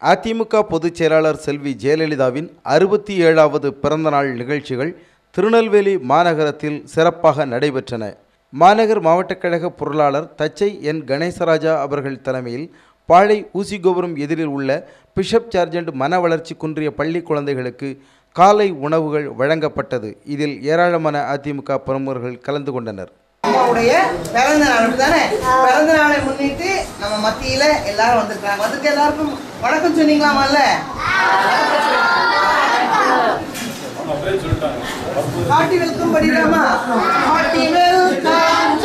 அதிமுக பொதுச் செயலாளர் செல்வி ஜெயலலிதாவின் அறுபத்தி ஏழாவது பிறந்தநாள் நிகழ்ச்சிகள் திருநெல்வேலி மாநகரத்தில் சிறப்பாக நடைபெற்றன மாநகர் மாவட்டக் கழக பொருளாளர் தச்சை என் கணேசராஜா அவர்கள் தலைமையில் பாழை ஊசிகோபுரம் எதிரில் உள்ள பிஷப் சார்ஜென்ட் மன வளர்ச்சி குன்றிய பள்ளி குழந்தைகளுக்கு காலை உணவுகள் வழங்கப்பட்டது இதில் ஏராளமான அதிமுக பிரமுகர்கள் கலந்து கொண்டனர் அம்மாவுடைய பிறந்த நாள் தானே பிறந்த நாளை முன்னிட்டு நம்ம மத்தியில எல்லாரும் வந்திருக்காங்க வந்துட்டு எல்லாருக்கும் வணக்கம் சொன்னீங்களாமல்ல ஹார்ட்டி வெல்கம் பண்ணிடலாமா ஹார்ட்டி வெல்கம்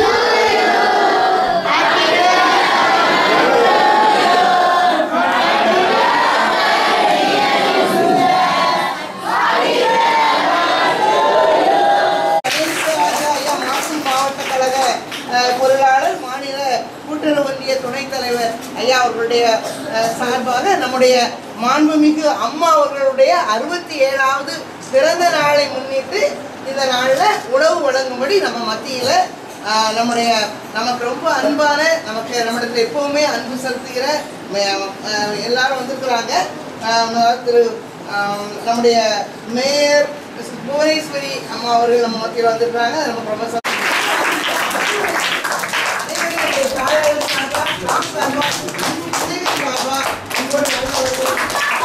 மாவட்ட கழக அஹ், பொருளாளர் மாநில கூட்டுறவு ஒன்றிய துணைத் தலைவர் ஐயா அவர்களுடைய அஹ், சார்பாக நம்முடைய மாண்புமிகு அம்மா அவர்களுடைய அறுபத்தி ஏழாவது பிறந்த நாளை முன்னிட்டு இந்த நாளில் உணவு வழங்கும்படி நம்ம மத்தியில் நம்முடைய நமக்கு ரொம்ப அன்பான நமக்கு நம்மிடத்தில் எப்பவுமே அன்பு செலுத்துகிற ம- அஹ், எல்லாரும் வந்திருக்கிறாங்க அஹ், திரு அஹ், நம்முடைய மேயர் மிஸ் புவனேஸ்வரி அம்மா அவர்கள் நம்ம மத்தியில் வந்திருக்கிறாங்க நம்ம ரொம்ப சந்தோஷம். அதே மாதிரி தாயார் சார்பா, நாம் சார்பா, சிவன் சார்பா, உங்களோட நல்வாழ்வு.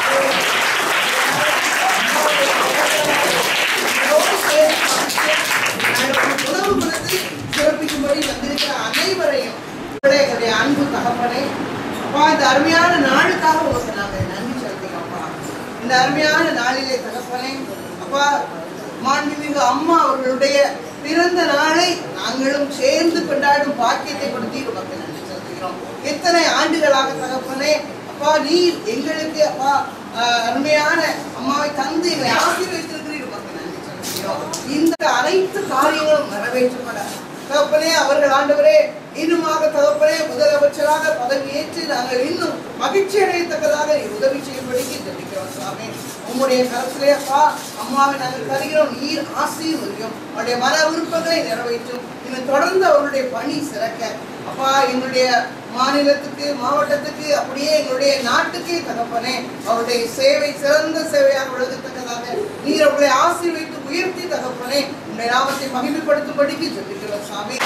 உணவு கொடுத்து சிறப்பிக்கும்படி வந்திருக்கிற அனைவரையும் உங்களுடைய என்னுடைய அன்பு தகப்பனே அப்பா இந்த அருமையான நாளுக்காக உங்களுக்கு நாங்கள் நன்றி செலுத்துகிறோம் அப்பா இந்த அருமையான நாளிலே தகப்பனே அப்பா மாண்புமிகு அம்மா அவர்களுடைய பிறந்த நாளை நாங்களும் சேர்ந்து கொண்டாடும் பாக்கியத்தை கொடுத்து உமக்கு நன்றி செலுத்துகிறோம் எத்தனை ஆண்டுகளாக தகப்பனே அப்பா நீர் எங்களுக்கு அப்பா ஆஹ், அருமையான அம்மாவை தந்து எங்களை ஆசீர்வதித்திருக்கிறீர் உமக்கு நன்றி செலுத்துகிறோம் இந்த அனைத்து காரியங்களும் நிறைவேற்றப்பட தகப்பனே அவர்கள் ஆண்டவரே இன்னுமாக தகப்பனே முதலமைச்சராக பதவியேற்று நாங்கள் இன்னும் மகிழ்ச்சி அடையத்தக்கதாக நீர் உதவி செய்யும்படிக்கு ஜெபிக்கிறோம் சுவாமி உம்முடைய கருத்திலே அப்பா அம்மாவை நாங்கள் தருகிறோம் நீர் ஆசீர்வதியும் அவருடைய மன விருப்பங்களை நிறைவேற்றும் இன்னும் தொடர்ந்து அவருடைய பணி சிறக்க அப்பா எங்களுடைய மாநிலத்துக்கு மாவட்டத்துக்கு அப்படியே எங்களுடைய நாட்டுக்கே தகப்பனே அவருடைய சேவை சிறந்த சேவையாக விளங்கத்தக்கதாக நீர் அவர்களை ஆசீர்வைத்து உயர்த்தி தகப்பனே உங்களுடைய நாமத்தை மகிமைப்படுத்தும்படிக்கு ஜெபிக்கிறோம் சாமி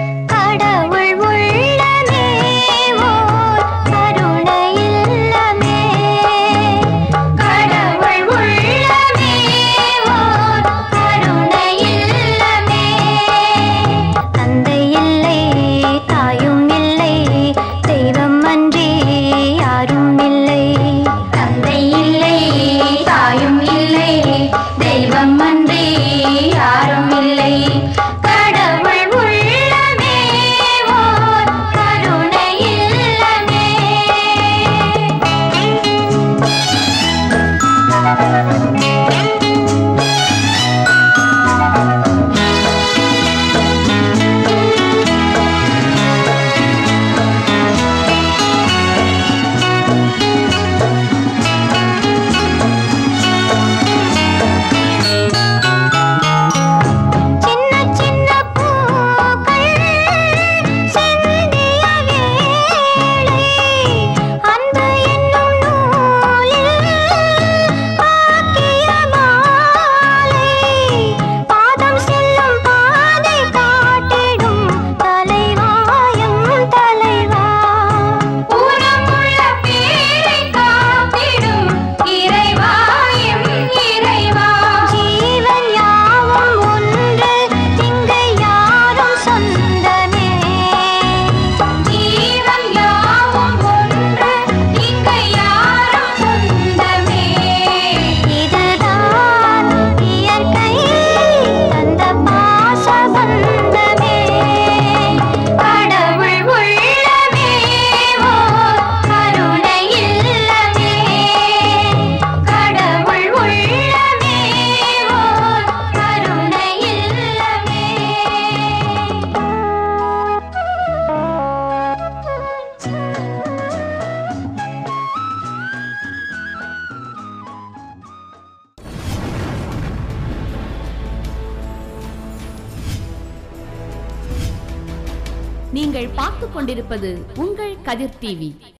கடவுள் உள்ளமே ஓர் கருணை இல்லமே நீங்கள் பார்த்துக் கொண்டிருப்பது உங்கள் கதிர் டிவி